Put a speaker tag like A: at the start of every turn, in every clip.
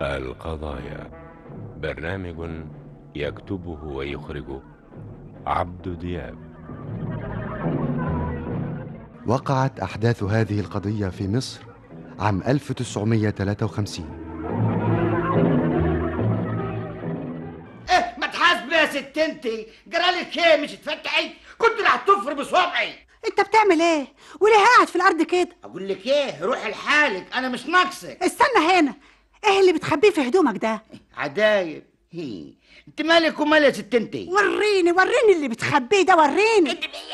A: القضايا برنامج يكتبه ويخرجه عبد دياب
B: وقعت أحداث هذه القضية في مصر عام 1953
C: ايه ما تحاسبي يا ست انتي جرالك ايه مش تفتحي كنت اللي هتفر بصوابعي
D: انت بتعمل ايه وليه قاعد في الارض كده
C: اقول لك ايه روحي لحالك انا مش ناقصك
D: استنى هنا ايه اللي بتخبيه في هدومك ده
C: عدايب هي انت مالك ومال يا ست انتي
D: وريني وريني اللي بتخبيه ده وريني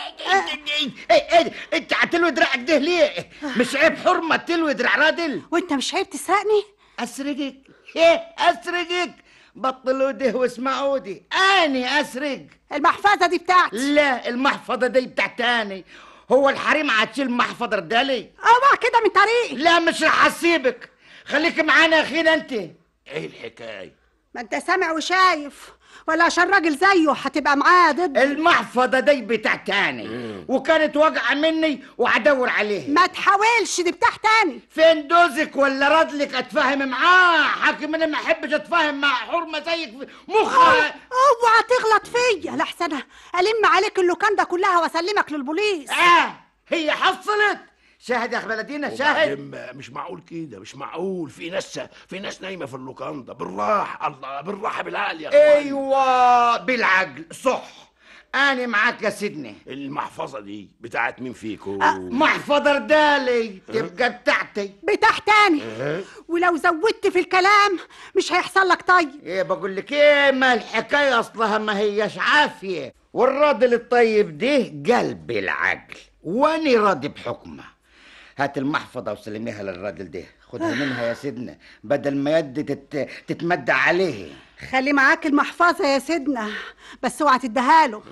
C: ايه ايه انت هتلوي دراعك ده ليه مش عيب حرمه تلوي دراع راجل
D: وانت مش عيب تسرقني
C: اسرقك ايه اسرقك بطلوا ده واسمعوا دي اني اسرق
D: المحفظه دي بتاعتي
C: لا المحفظه دي بتاعت تاني هو الحريم هتشيل محفظه ردالي
D: اوعى كده من طريقي
C: لا مش رح اسيبك خليك معانا يا اخينا انت ايه الحكايه
D: ما انت سامع وشايف ولا عشان راجل زيه هتبقى معاه ضد
C: المحفظه دي بتاعت تاني وكانت واقعه مني وهدور عليها
D: ما تحاولش دي بتاع تاني
C: فين دوزك ولا رادلك اتفاهم معاه حاكم انا ما احبش اتفاهم مع حرمه زيك في مخها
D: اوعى تغلط فيا لحسن الم عليك اللوكاندا كلها واسلمك للبوليس
C: اه هي حصلت شاهد يا اخ بلدينا شاهد
E: وبعدين مش معقول كده مش معقول في ناس في ناس نايمه في اللوكاندا بالراحه الله بالراحه بالعقل يا اخوان
C: ايوه بالعقل صح انا معاك يا سيدني
E: المحفظه دي بتاعت مين فيكم
C: محفظه ردالي تبقى بتاعتي
D: بتاع تاني ولو زودت في الكلام مش هيحصل لك طيب
C: ايه بقول لك ايه ما الحكايه اصلها ما هيش عافيه والراجل الطيب ده قلب العقل واني راضي بحكمه هات المحفظه وسلميها للراجل ده خدها منها يا سيدنا بدل ما يد تت... تتمد عليه
D: خلي معاك المحفظه يا سيدنا بس اوعى تديها له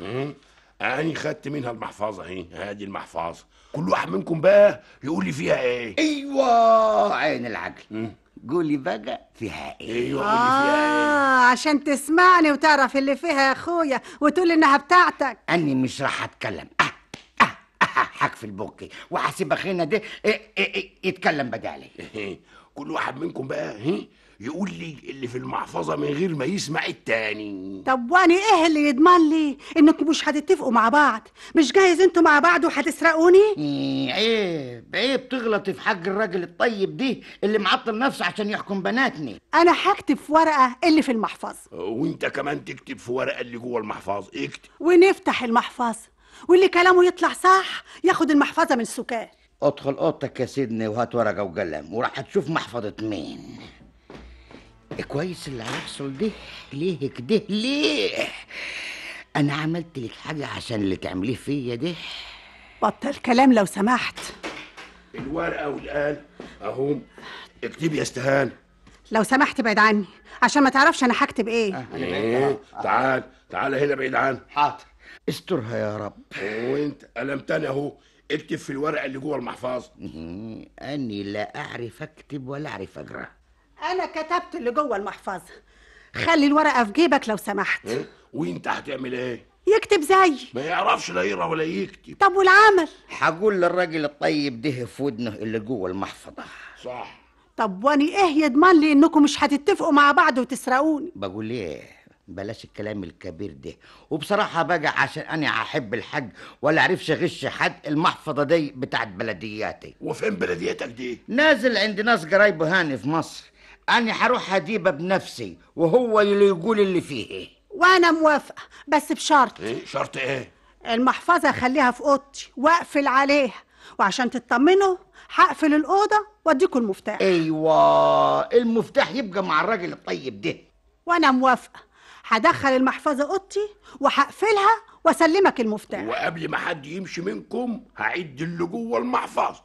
E: أنا خدت منها المحفظة اهي هادي المحفظة كل واحد منكم بقى يقول لي فيها ايه
C: ايوه عين العقل قولي بقى فيها ايه
E: ايوه قول لي فيها ايه
D: اه عشان تسمعني وتعرف اللي فيها يا اخويا وتقول انها بتاعتك
C: اني مش راح اتكلم اه اه اه حك في البوكي وهسيب اخينا ده إيه إيه إيه يتكلم بدالي
E: إيه، كل واحد منكم بقى هي يقول لي اللي في المحفظة من غير ما يسمع التاني
D: طب واني ايه اللي يضمن لي انكم مش هتتفقوا مع بعض مش جايز انتوا مع بعض وهتسرقوني
C: إيه، عيب عيب تغلطي في حق الراجل الطيب دي اللي معطل نفسه عشان يحكم بناتني
D: انا هكتب في ورقه اللي في المحفظه
E: وانت كمان تكتب في ورقة اللي جوه المحفظة اكتب
D: ونفتح المحفظه واللي كلامه يطلع صح ياخد المحفظه من السكان
C: ادخل اوضتك يا سيدني وهات ورقه وقلم وراح تشوف محفظه مين كويس اللي هيحصل ده ليه كده ليه انا عملت لك حاجه عشان اللي تعمليه فيا ده
D: بطل كلام لو سمحت
E: الورقة والقلم اهو اكتب يا استهان
D: لو سمحت ابعد عني عشان ما تعرفش انا هكتب ايه
E: ايه تعال تعال هنا بعيد عنه
C: حاضر استرها يا رب
E: وانت قلم تاني اهو اكتب في الورقة اللي جوه المحفظة
C: اني لا اعرف اكتب ولا اعرف اقرا
D: انا كتبت اللي جوه المحفظه خلي الورقه في جيبك لو سمحت
E: إيه؟ وانت هتعمل ايه
D: يكتب زي
E: ما يعرفش لا يقرا ولا يكتب
D: طب والعمل
C: هقول للراجل الطيب ده في ودنه اللي جوه المحفظه
E: صح
D: طب واني ايه يضمن لي انكم مش هتتفقوا مع بعض وتسرقوني
C: بقول ايه بلاش الكلام الكبير ده وبصراحة بقى عشان أنا أحب الحج ولا أعرفش أغش حد المحفظة دي بتاعت بلدياتي
E: وفين بلديتك دي
C: نازل عند ناس قرايبه هاني في مصر أنا هروح أجيبها بنفسي وهو اللي يقول اللي فيه
D: وانا موافقه بس بشرط
E: ايه شرط ايه
D: المحفظه خليها في اوضتي واقفل عليها وعشان تطمنوا هقفل الاوضه واديكم المفتاح
C: أيوة المفتاح يبقى مع الراجل الطيب ده
D: وانا موافقه هدخل المحفظه اوضتي وهقفلها واسلمك المفتاح
E: وقبل ما حد يمشي منكم هعد اللي جوه المحفظة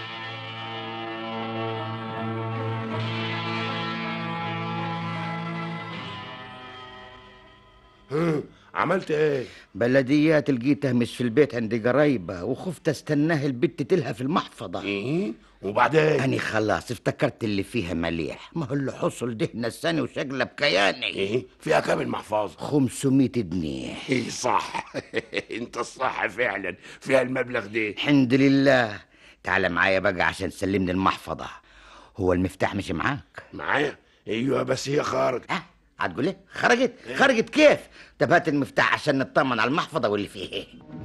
E: ها، عملت ايه
C: بلديات لقيتها مش في البيت عند قرايبه وخفت استناه البت تلها في المحفظة
E: ايه وبعدين
C: أنا خلاص افتكرت اللي فيها مليح ما هو اللي حصل ده نساني وشقلب كياني
E: ايه فيها كام المحفظة
C: 500 جنيه
E: ايه صح انت الصح فعلا فيها المبلغ ده
C: الحمد لله تعال معايا بقى عشان تسلمني المحفظة هو المفتاح مش معاك
E: معايا ايوه بس هي خارج
C: ها هتقول ايه خرجت خرجت كيف طب هات المفتاح عشان نطمن على المحفظه واللي فيه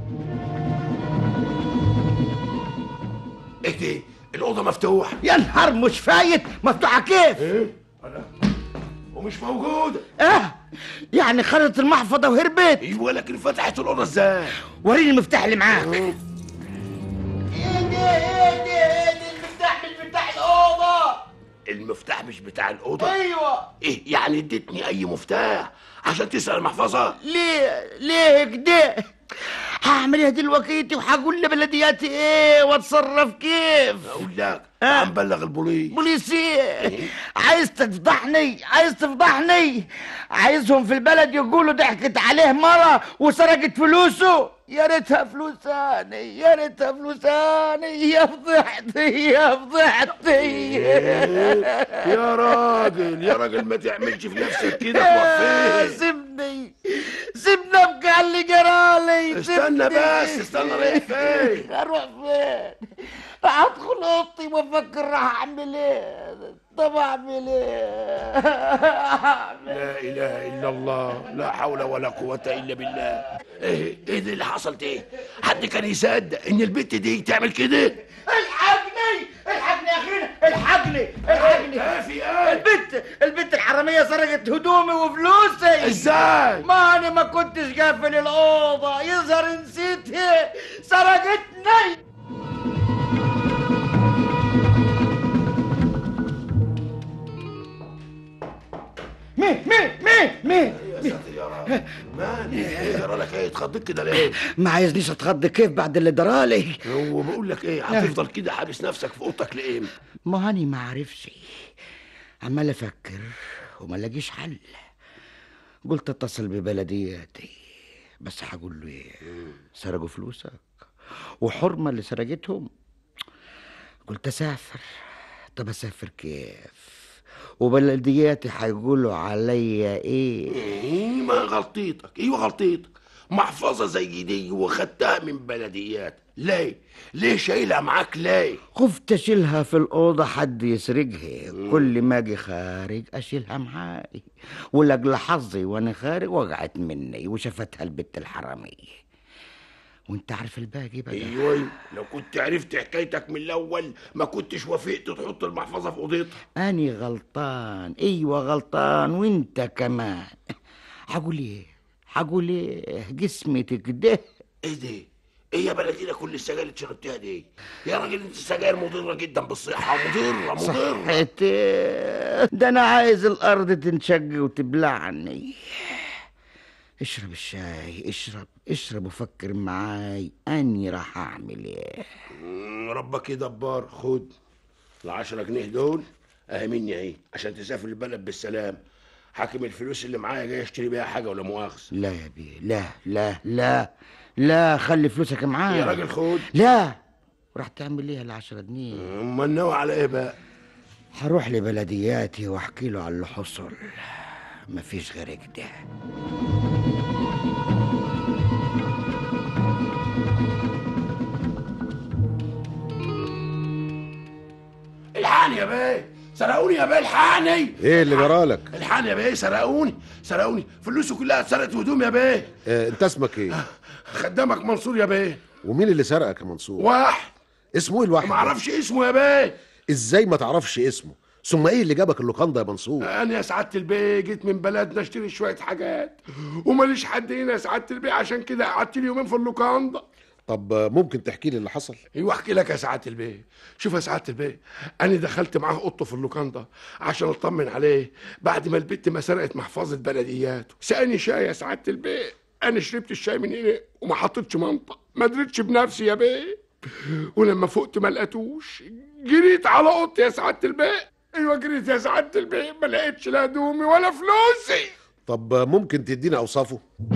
E: ايه دي الاوضه مفتوح
C: يا نهار مش فايت مفتوحه كيف
E: ايه أنا. ومش موجوده
C: اه يعني خرجت المحفظه وهربت
E: ايوه لكن فتحت الاوضه ازاي
C: وريني المفتاح اللي معاك ايه ده ايه ده ايه ده المفتاح مش بتاع الاوضه
E: المفتاح مش بتاع الاوضه
C: ايوه
E: ايه يعني اديتني اي مفتاح عشان تسال المحفظه
C: ليه ليه كده هعمل ايه دلوقتي وهقول لبلدياتي ايه واتصرف كيف
E: اقول لك
C: آه.
E: تعال نبلغ البوليس
C: بوليسي عايز تفضحني عايز تفضحني عايزهم في البلد يقولوا ضحكت عليه مرة وسرقت فلوسه يا ريتها فلوساني يا ريتها فلوساني يا فضحتي يا فضحتي
E: يا راجل يا راجل ما تعملش في نفسك كده
C: آه،
E: توفيت
C: سيبني سيبني ابقى على اللي جرالي
E: استنى
C: سيبني.
E: بس استنى رايح فين
C: اروح فين راح ادخل اوضتي وافكر راح اعمل ايه طب اعمل ايه أعمل
E: لا اله الا الله لا حول ولا قوه الا بالله ايه ايه ده اللي حصلت ايه حد كان يصدق ان البت دي تعمل كده
C: الحقني الحقني يا اخينا الحقني الحقني
E: ايه في ايه
C: البت البت الحرامية سرقت هدومي وفلوسي
E: ازاي
C: ما انا ما كنتش قافل الاوضة يظهر نسيتها سرقتني مين مين مين مين
E: يا ساتر يا رب مان ايه جرى لك ايه اتخضيت كده ليه
C: ما عايزنيش اتخض كيف بعد اللي درالي
E: هو بقول لك ايه هتفضل كده حابس نفسك في اوضتك لايه
C: ما هاني ما عارفش عمال افكر وما لاقيش حل قلت اتصل ببلدياتي بس هقول له ايه سرقوا فلوسك وحرمه اللي سرقتهم قلت اسافر طب اسافر كيف وبلدياتي هيقولوا عليا ايه
E: ايه ما غلطيتك ايوه غلطيتك محفظه زي دي وخدتها من بلديات ليه ليه شايلها معاك ليه
C: خفت اشيلها في الاوضه حد يسرقها كل ما اجي خارج اشيلها معاي ولاجل حظي وانا خارج وقعت مني وشفتها البت الحراميه وانت عارف الباقي بقى
E: ايوه أيوة. لو كنت عرفت حكايتك من الاول ما كنتش وافقت تحط المحفظه في اوضتها
C: اني غلطان ايوه غلطان وانت كمان هقول ايه هقول ايه جسمي كده
E: ايه ده ايه يا بلدينا كل السجاير اللي شربتها دي يا راجل انت السجاير مضره جدا بالصحه مضره مضره
C: صحتي ده انا عايز الارض تنشق وتبلعني اشرب الشاي اشرب اشرب وفكر معاي اني راح اعمل ايه
E: مم، ربك يدبر خد العشرة جنيه دول اهي مني اهي عشان تسافر البلد بالسلام حاكم الفلوس اللي معايا جاي اشتري بيها حاجه ولا مؤاخذه
C: لا يا بيه لا لا لا لا خلي فلوسك معايا
E: يا راجل خد
C: لا راح تعمل ايه العشرة جنيه
E: امال ناوي على ايه بقى
C: هروح لبلدياتي واحكي له على اللي حصل مفيش غير كده
E: الحقني يا بيه سرقوني يا بيه الحقني
F: ايه اللي جرالك
E: الحقني يا بيه سرقوني سرقوني فلوسي كلها اتسرقت هدوم يا بيه
F: آه انت اسمك ايه
E: خدامك منصور يا بيه
F: ومين اللي سرقك يا منصور
E: واحد
F: اسمه ايه الواحد
E: ما
F: ده؟
E: اعرفش اسمه يا بيه
F: ازاي ما تعرفش اسمه ثم ايه اللي جابك اللوكاندا يا منصور
E: انا يا سعاده البيه جيت من بلدنا اشتري شويه حاجات وماليش حد هنا يا سعاده البيه عشان كده قعدت لي يومين في اللوكاندا
F: طب آه، ممكن تحكي لي اللي حصل
E: ايوه احكي لك يا سعاده البيه شوف يا سعاده البيه انا دخلت معاه اوضته في اللوكاندا عشان اطمن عليه بعد ما البت ما سرقت محفظه بلدياته سقاني شاي يا سعاده البيه انا شربت الشاي من هنا وما حطيتش منطق ما دريتش بنفسي يا بيه ولما فقت ما لقيتوش جريت على اوضتي يا سعاده البيه ايوه جريت يا سعاده البيه ما لقيتش لا هدومي ولا فلوسي
F: طب آه، ممكن تدينا اوصافه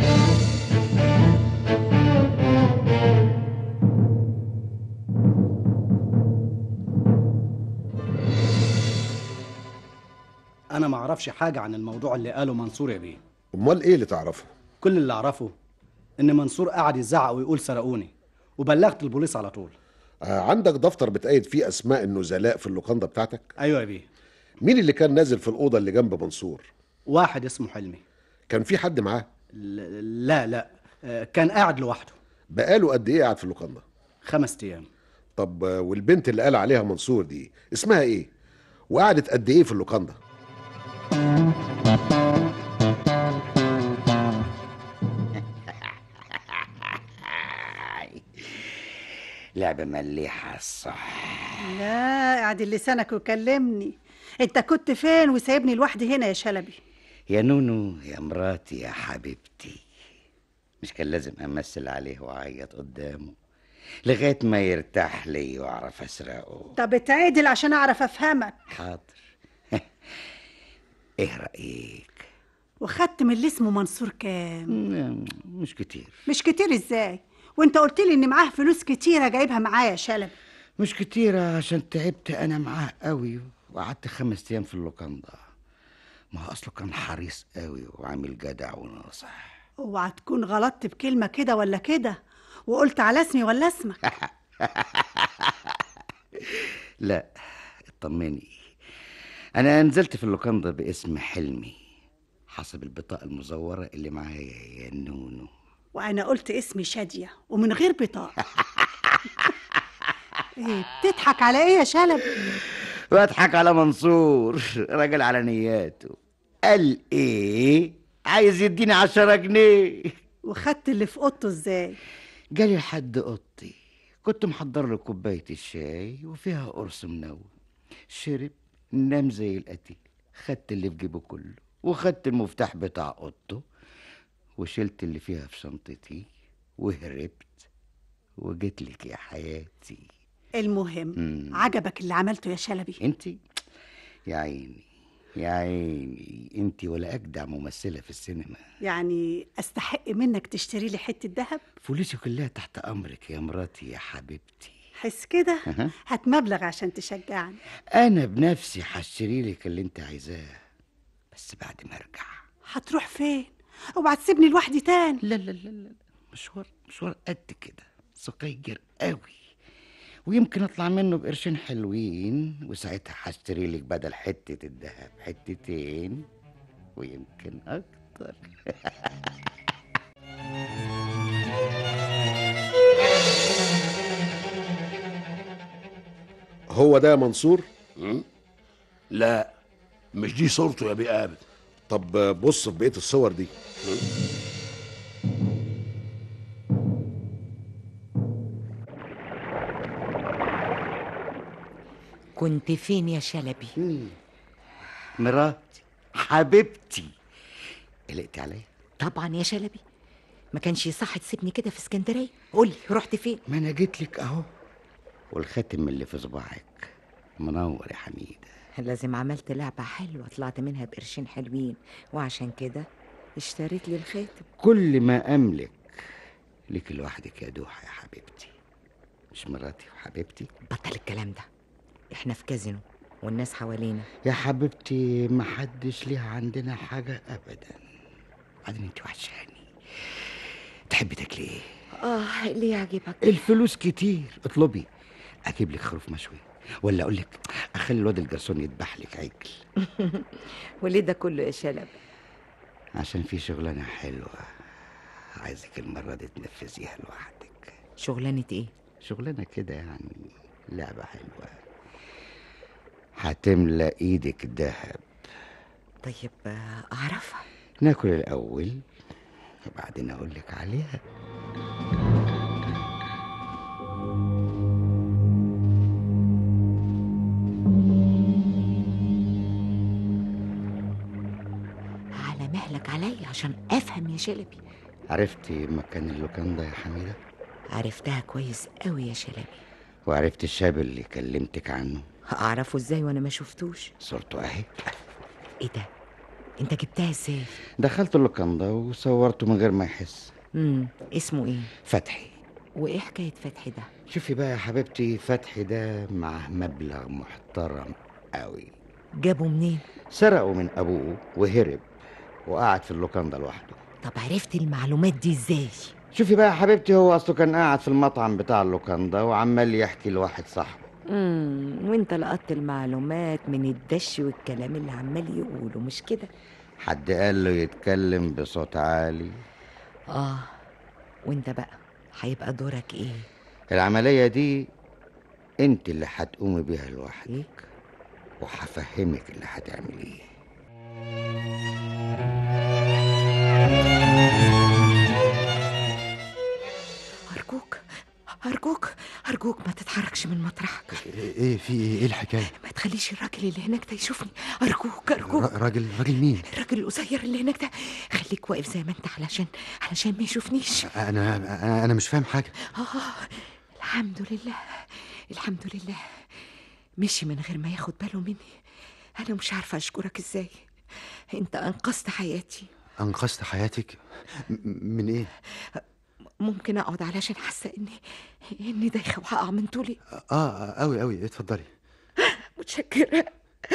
G: انا ما اعرفش حاجه عن الموضوع اللي قاله منصور يا بيه
F: امال ايه اللي تعرفه
G: كل اللي اعرفه ان منصور قعد يزعق ويقول سرقوني وبلغت البوليس على طول
F: آه عندك دفتر بتأيد فيه اسماء النزلاء في اللوكاندا بتاعتك
G: ايوه يا بيه
F: مين اللي كان نازل في الاوضه اللي جنب منصور
G: واحد اسمه حلمي
F: كان في حد معاه
G: ل- لا لا آه، كان قاعد لوحده
F: بقاله قد ايه قاعد في اللوكاندا
G: خمس ايام
F: طب آه، والبنت اللي قال عليها منصور دي اسمها ايه وقعدت قد ايه في اللوكاندا
C: لعبة مليحة الصح
D: لا اعدل لسانك وكلمني انت كنت فين وسايبني لوحدي هنا يا شلبي
C: يا نونو يا مراتي يا حبيبتي مش كان لازم امثل عليه واعيط قدامه لغايه ما يرتاح لي واعرف اسرقه
D: طب اتعدل عشان اعرف افهمك
C: حاضر ايه رايك
D: وخدت من اللي اسمه منصور كام
C: مم، مش كتير
D: مش كتير ازاي وانت قلت لي ان معاه فلوس كتيره جايبها معايا يا شلبي
C: مش كتيرة عشان تعبت أنا معاه قوي وقعدت خمس أيام في اللوكاندا ما هو أصله كان حريص قوي وعامل جدع وناصح
D: اوعى تكون غلطت بكلمه كده ولا كده وقلت على اسمي ولا اسمك
C: لا اطمني أنا نزلت في اللوكاندا باسم حلمي حسب البطاقة المزورة اللي معايا يا نونو
D: وانا قلت اسمي شاديه ومن غير بطاقه ايه بتضحك على ايه يا شلبي
C: بضحك على منصور راجل على نياته قال ايه عايز يديني عشرة جنيه
D: وخدت اللي في اوضته ازاي
C: جالي لحد اوضتي كنت محضر له كوبايه الشاي وفيها قرص منوم شرب نام زي القتيل خدت اللي في جيبه كله وخدت المفتاح بتاع اوضته وشلت اللي فيها في شنطتي وهربت وجيت لك يا حياتي
D: المهم
C: مم.
D: عجبك اللي عملته يا شلبي
C: انت يا عيني يا عيني انت ولا اجدع ممثله في السينما
D: يعني استحق منك تشتري لي حته ذهب
C: فلوسي كلها تحت امرك يا مراتي يا حبيبتي
D: حس كده
C: أها.
D: هات مبلغ عشان تشجعني
C: انا بنفسي هشتري لك اللي انت عايزاه بس بعد ما ارجع
D: هتروح فين اوعى تسيبني لوحدي تاني
C: لا لا لا لا مشوار مشوار قد كده صغير قوي ويمكن اطلع منه بقرشين حلوين وساعتها هشتري لك بدل حته الذهب حتتين ويمكن اكتر
F: هو ده منصور
E: لا مش دي صورته يا بيه ابدا
F: طب آه، بص في بقيه الصور دي
H: كنت فين يا شلبي
C: مراتي حبيبتي قلقتي عليا
H: طبعا يا شلبي ما كانش صح تسيبني كده في اسكندريه قولي رحت فين
C: ما انا جيت لك اهو والخاتم اللي في صباعك منور يا حميده
H: لازم عملت لعبه حلوه طلعت منها بقرشين حلوين وعشان كده اشتريت لي الخاتم
C: كل ما املك لك لوحدك يا دوحه يا حبيبتي مش مراتي وحبيبتي
H: بطل الكلام ده احنا في كازينو والناس حوالينا
C: يا حبيبتي محدش ليها عندنا حاجه ابدا بعدين انت وحشاني تحبي تاكلي ايه
H: اه اللي يعجبك
C: الفلوس كتير اطلبي اجيب لك خروف مشوي ولا اقول لك اخلي الواد الجرسون يذبح لك عجل
H: وليه ده كله يا شلبي
C: عشان في شغلانه حلوه عايزك المره دي تنفذيها لوحدك
H: شغلانه ايه
C: شغلانه كده يعني لعبه حلوه هتملى ايدك دهب
H: طيب آه، اعرفها
C: ناكل الاول وبعدين اقول لك عليها
H: على مهلك عليا عشان افهم يا شلبي
C: عرفتي مكان اللوكاندا يا حميده
H: عرفتها كويس قوي يا شلبي
C: وعرفت الشاب اللي كلمتك عنه
H: اعرفه ازاي وانا ما شفتوش
C: صورته اهي
H: ايه ده انت جبتها ازاي
C: دخلت اللوكاندا وصورته من غير ما يحس
H: امم اسمه ايه
C: فتحي
H: وايه حكايه فتحي ده
C: شوفي بقى يا حبيبتي فتحي ده معاه مبلغ محترم قوي
H: جابه منين
C: سرقه من ابوه وهرب وقعد في اللوكاندا لوحده
H: طب عرفت المعلومات دي ازاي
C: شوفي بقى يا حبيبتي هو اصله كان قاعد في المطعم بتاع اللوكاندا وعمال يحكي لواحد صاحبه
H: امم وانت لقطت المعلومات من الدش والكلام اللي عمال يقوله مش كده
C: حد قال له يتكلم بصوت عالي
H: اه وانت بقى هيبقى دورك ايه
C: العملية دي انت اللي هتقومي بيها لوحدك
H: ايه
C: وهفهمك اللي هتعمليه
H: ارجوك ارجوك ارجوك ما تتحركش من مطرحك
B: ايه في ايه ايه الحكايه
H: ما تخليش الراجل اللي هناك ده يشوفني ارجوك ارجوك
B: را- راجل راجل مين
H: الراجل القصير اللي هناك ده خليك واقف زي ما انت علشان علشان ما يشوفنيش
B: انا انا انا مش فاهم حاجه
H: آه الحمد لله الحمد لله مشي من غير ما ياخد باله مني أنا مش عارفة أشكرك إزاي أنت أنقذت حياتي
B: انقذت حياتك م- من ايه
H: ممكن أقعد علشان حاسة إني إني دايخة وهقع من طولي
B: اه قوي قوي اتفضلي
H: متشكرة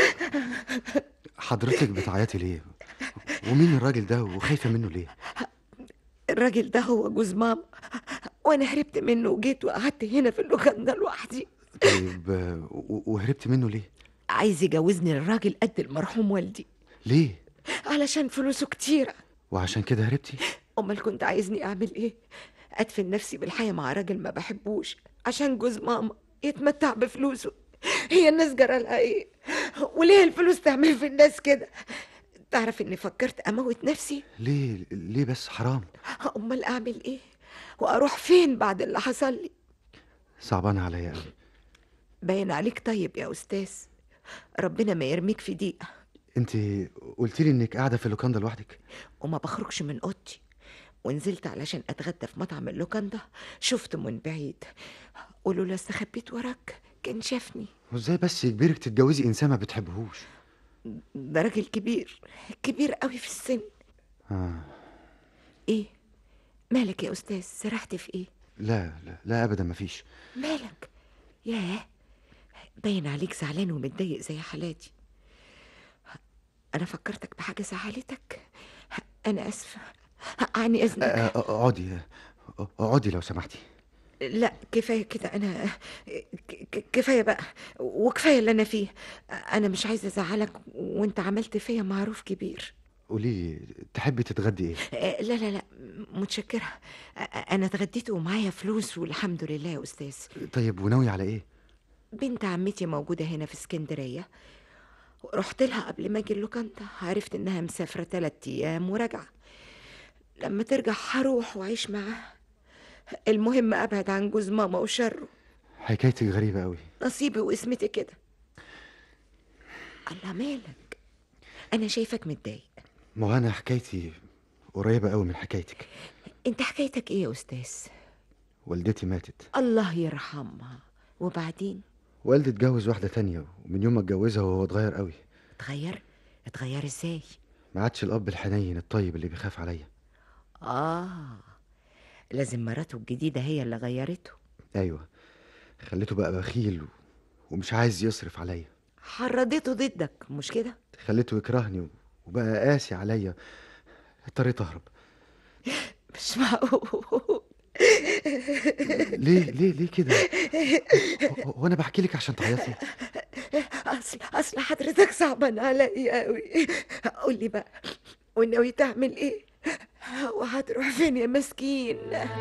B: حضرتك بتعيطي ليه ومين الراجل ده وخايفه منه ليه
H: الراجل ده هو جوز ماما وأنا هربت منه وجيت وقعدت هنا في اللوكاندا لوحدي
B: طيب آه، و- وهربت منه ليه
H: عايز يجوزني الراجل قد المرحوم والدي
B: ليه
H: علشان فلوسه كتيرة
B: وعشان كده هربتي
H: أمال كنت عايزني أعمل إيه؟ أدفن نفسي بالحياة مع راجل ما بحبوش عشان جوز ماما يتمتع بفلوسه هي الناس جرالها إيه؟ وليه الفلوس تعمل في الناس كده؟ تعرف إني فكرت أموت نفسي؟
B: ليه ليه بس حرام
H: أمال أعمل إيه؟ وأروح فين بعد اللي حصل لي؟
B: صعبان عليا قوي
H: باين عليك طيب يا أستاذ ربنا ما يرميك في ضيقة
B: انت قلت لي انك قاعده في اللوكاندا لوحدك
H: وما بخرجش من اوضتي ونزلت علشان اتغدى في مطعم اللوكاندا شفته من بعيد ولولا استخبيت وراك كان شافني
B: وازاي بس يجبرك تتجوزي انسان ما بتحبهوش
H: ده راجل كبير كبير قوي في السن
B: آه.
H: ايه مالك يا استاذ سرحت في ايه
B: لا لا لا ابدا مفيش
H: مالك ياه باين عليك زعلان ومتضايق زي حالاتي انا فكرتك بحاجه زعلتك انا اسفه عني
B: آه،
H: اذنك
B: آه، اقعدي آه، اقعدي لو سمحتي
H: لا كفايه كده انا ك- ك- كفايه بقى وكفايه اللي انا فيه انا مش عايزه ازعلك وانت عملت فيا معروف كبير
B: قولي لي تحبي تتغدي ايه
H: آه، لا لا لا متشكره آه، انا اتغديت ومعايا فلوس والحمد لله يا استاذ
B: طيب وناوي على ايه
H: بنت عمتي موجوده هنا في اسكندريه رحت لها قبل ما اجي اللوكاندا عرفت انها مسافره تلات ايام وراجعه لما ترجع هروح واعيش معاها المهم ابعد عن جوز ماما وشره
B: حكايتك غريبه قوي
H: نصيبي واسمتي كده الله مالك انا شايفك متضايق
B: ما هو انا حكايتي قريبه قوي من حكايتك
H: انت حكايتك ايه يا استاذ
B: والدتي ماتت
H: الله يرحمها وبعدين
B: والدي اتجوز واحده تانية ومن يوم ما اتجوزها وهو اتغير قوي
H: اتغير اتغير ازاي
B: ما عادش الاب الحنين الطيب اللي بيخاف عليا
H: اه لازم مراته الجديده هي اللي غيرته
B: ايوه خليته بقى بخيل و- ومش عايز يصرف عليا
H: حرضته ضدك مش كده
B: خليته يكرهني و- وبقى قاسي عليا اضطريت اهرب
H: مش معقول
B: ليه ليه ليه كده هو- هو انا بحكي لك عشان تعيطي
H: اصل اصل حضرتك صعبان عليا قوي قول لي بقى وناوي تعمل ايه وهتروح فين يا مسكين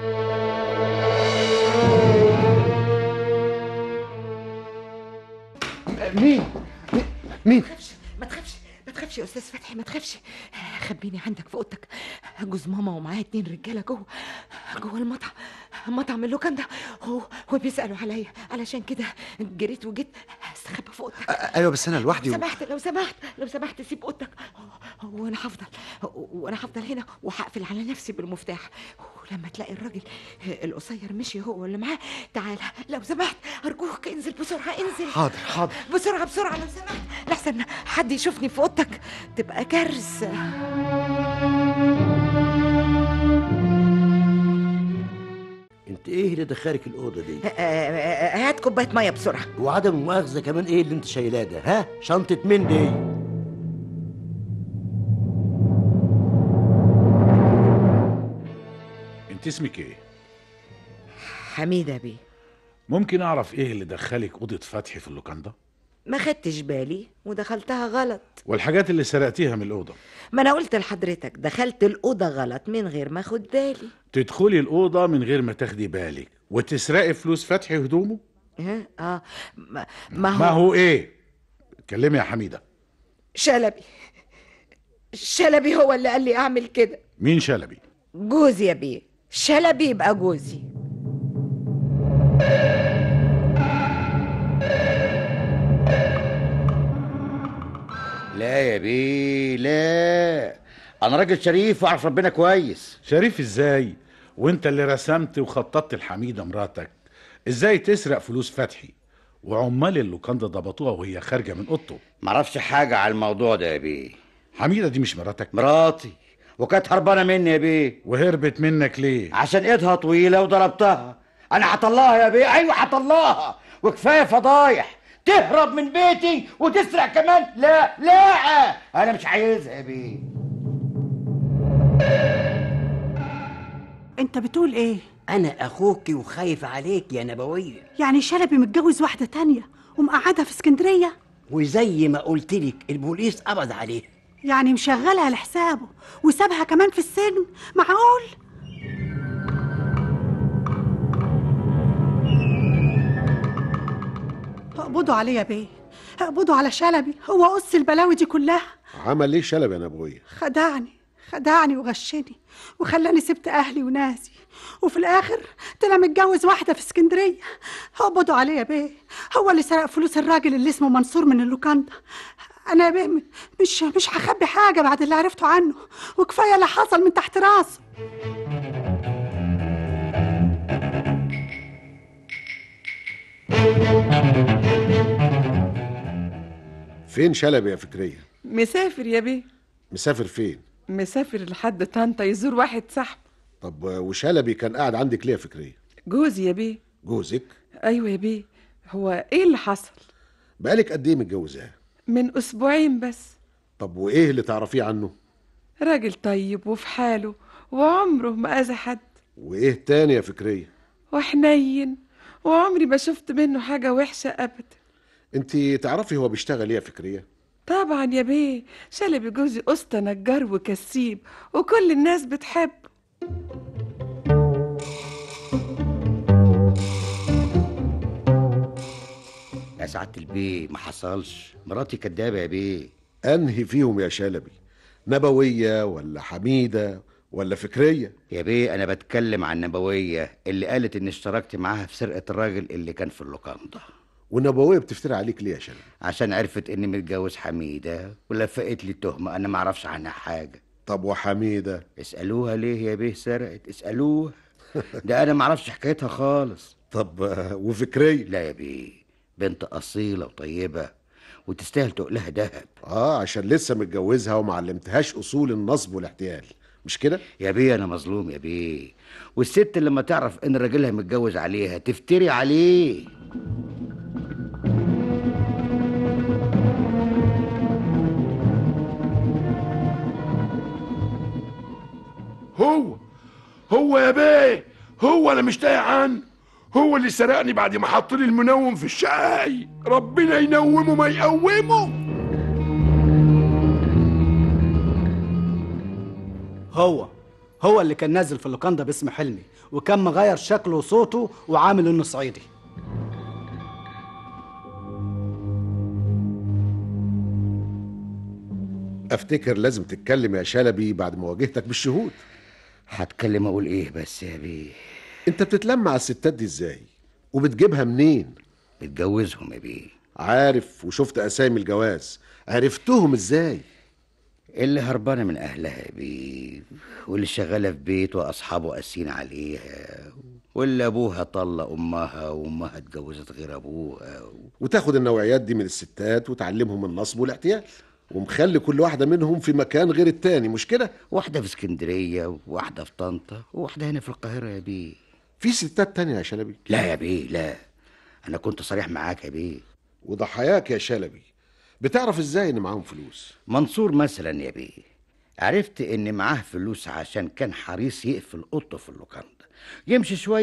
B: مين مين
H: ما تخافش ما تخافش يا استاذ فتحي ما تخافش خبيني عندك في اوضتك جوز ماما ومعاه اتنين رجاله جوه جوه المطعم مطعم اللوكاندا هو هو بيسالوا عليا علشان كده جريت وجيت استخبى في اوضتك
B: ايوه بس انا لوحدي و...
H: سمحت لو سمحت لو سمحت سيب اوضتك وانا هفضل وانا هفضل هنا وهقفل على نفسي بالمفتاح ولما تلاقي الراجل القصير مشي هو اللي معاه تعالى لو سمحت ارجوك انزل بسرعه انزل
B: حاضر حاضر
H: بسرعه بسرعه لو سمحت لحسن حد يشوفني في اوضتك تبقى كارثه
I: انت ايه اللي دخلك الاوضه دي
H: آه، آه، هات كوبايه ميه بسرعه
I: وعدم المؤاخذه كمان ايه اللي انت شايلاه ده ها شنطه مين دي
J: انت اسمك ايه
H: حميده بيه
J: ممكن اعرف ايه اللي دخلك اوضه فتحي في اللوكاندا
H: ما خدتش بالي ودخلتها غلط
J: والحاجات اللي سرقتيها من الاوضه
H: ما انا قلت لحضرتك دخلت الأوضة غلط من غير ما اخد بالي
J: تدخلي الاوضه من غير ما تاخدي بالك وتسرقي فلوس فتحي هدومه
H: ها اه ما, ما هو,
J: ما هو ايه اتكلمي يا حميده
H: شلبي شلبي هو اللي قال لي اعمل كده
J: مين شلبي
H: جوزي يا بيه شلبي يبقى جوزي
C: لا يا بيه لا انا راجل شريف واعرف ربنا كويس
J: شريف ازاي وانت اللي رسمت وخططت لحميده مراتك ازاي تسرق فلوس فتحي وعمال اللوكاندا ضبطوها وهي خارجه من اوضته
C: معرفش حاجه على الموضوع ده يا بيه
J: حميده دي مش مراتك
C: مراتي وكانت هربانه مني يا بيه
J: وهربت منك ليه
C: عشان ايدها طويله وضربتها انا هطلعها يا بيه ايوه هطلعها وكفايه فضايح تهرب من بيتي وتسرق كمان لا لا انا مش عايزها يا بيه
D: انت بتقول ايه
I: انا اخوك وخايف عليك يا نبويه
D: يعني شلبي متجوز واحده تانية ومقعدها في اسكندريه
I: وزي ما قلت لك البوليس قبض عليه
D: يعني مشغلها لحسابه وسابها كمان في السجن معقول اقبضوا عليه يا بيه اقبضوا على شلبي هو قص البلاوي دي كلها
F: عمل ايه شلبي يا نبويه
D: خدعني خدعني وغشني وخلاني سبت اهلي وناسي وفي الاخر طلع متجوز واحده في اسكندريه اقبضوا عليه يا بيه هو اللي سرق فلوس الراجل اللي اسمه منصور من اللوكاندا انا يا بيه م- مش مش هخبي حاجه بعد اللي عرفته عنه وكفايه اللي حصل من تحت راسه
F: فين شلبي يا فكريه
K: مسافر يا بيه
F: مسافر فين
K: مسافر لحد طنطا يزور واحد صاحبه
F: طب وشلبي كان قاعد عندك ليه يا فكريه
K: جوزي يا بيه
F: جوزك
K: ايوه يا بيه هو ايه اللي حصل
F: بقالك قد ايه متجوزاه
K: من اسبوعين بس
F: طب وايه اللي تعرفيه عنه
K: راجل طيب وفي حاله وعمره ما اذى حد
F: وايه تاني يا فكريه
K: وحنين وعمري ما شفت منه حاجه وحشه ابدا
F: انت تعرفي هو بيشتغل ايه يا فكريه
K: طبعا يا بيه شلبي جوزي قسطى نجار وكسيب وكل الناس بتحبه
C: يا سعاده البيه ما حصلش مراتي كدابه يا بيه
F: انهي فيهم يا شلبي نبويه ولا حميده ولا فكريه
C: يا بيه انا بتكلم عن نبويه اللي قالت ان اشتركت معاها في سرقه الراجل اللي كان في اللوكاندا
F: والنبويه بتفتري عليك ليه يا شلبي
C: عشان عرفت اني متجوز حميده ولفقت لي تهمه انا ما اعرفش عنها حاجه
F: طب وحميده
C: اسالوها ليه يا بيه سرقت اسالوها ده انا ما اعرفش حكايتها خالص
F: طب آه، وفكريه
C: لا يا بيه بنت اصيله وطيبه وتستاهل تقلها دهب
F: اه عشان لسه متجوزها وما علمتهاش اصول النصب والاحتيال مش كده
C: يا بيه انا مظلوم يا بيه والست اللي لما تعرف ان راجلها متجوز عليها تفتري عليه
E: هو هو يا بيه هو انا مش تايه عنه هو اللي سرقني بعد ما حط لي المنوم في الشاي ربنا ينومه ما يقومه
G: هو هو اللي كان نازل في اللوكاندا باسم حلمي وكان مغير شكله وصوته وعامل انه صعيدي
F: افتكر لازم تتكلم يا شلبي بعد ما واجهتك بالشهود
C: هتكلم اقول ايه بس يا بيه
F: انت بتتلم على الستات دي ازاي وبتجيبها منين
C: بتجوزهم يا بيه
F: عارف وشفت اسامي الجواز عرفتهم ازاي
C: اللي هربانه من اهلها يا بيه واللي شغاله في بيت واصحابه قاسين عليها واللي ابوها طلق امها وامها اتجوزت غير ابوها
F: وتاخد النوعيات دي من الستات وتعلمهم النصب والاحتيال ومخلي كل واحدة منهم في مكان غير التاني مش كده
C: واحده في اسكندريه وواحده في طنطا وواحده هنا في القاهره يا بيه
F: في ستات تانية يا شلبي
C: لا يا بيه لا انا كنت صريح معاك يا بيه
F: وضحاياك يا شلبي بتعرف ازاي ان معاهم فلوس
C: منصور مثلا يا بيه عرفت ان معاه فلوس عشان كان حريص يقفل اوضته في اللوكاندا يمشي شويه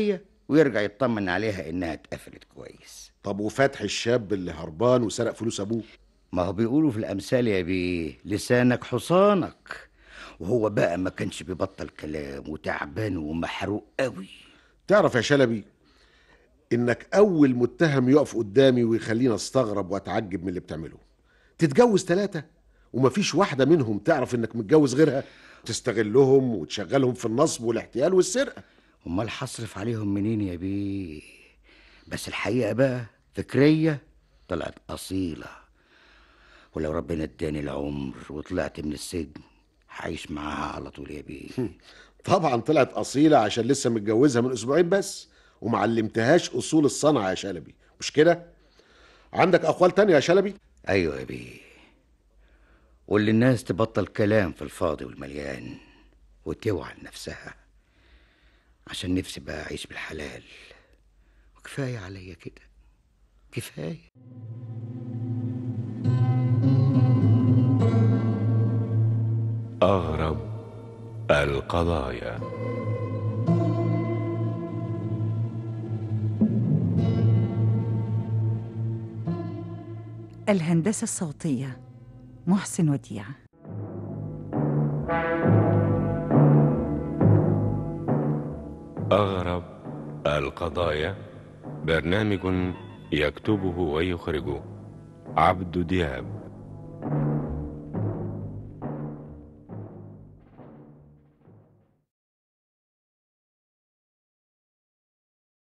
C: ويرجع يطمن عليها انها اتقفلت كويس
F: طب وفتحي الشاب اللي هربان وسرق فلوس ابوه
C: ما هو بيقولوا في الامثال يا بيه لسانك حصانك وهو بقى ما كانش بيبطل كلام وتعبان ومحروق قوي
F: تعرف يا شلبي انك اول متهم يقف قدامي ويخليني استغرب واتعجب من اللي بتعمله تتجوز ثلاثة ومفيش واحدة منهم تعرف انك متجوز غيرها تستغلهم وتشغلهم في النصب والاحتيال والسرقة
C: امال هصرف عليهم منين يا بيه بس الحقيقه بقى فكريه طلعت اصيله ولو ربنا اداني العمر وطلعت من السجن هعيش معاها على طول يا بيه
F: طبعا طلعت أصيلة عشان لسه متجوزها من أسبوعين بس ومعلمتهاش أصول الصنعة يا شلبي مش كده؟ عندك أقوال تانية يا شلبي؟
C: ايوه يا بيه واللي الناس تبطل كلام في الفاضي والمليان وتوعى لنفسها عشان نفسي بقى اعيش بالحلال وكفايه عليا كده كفايه
A: أغرب القضايا
L: الهندسة الصوتية محسن وديع
A: أغرب القضايا برنامج يكتبه ويخرجه عبد دياب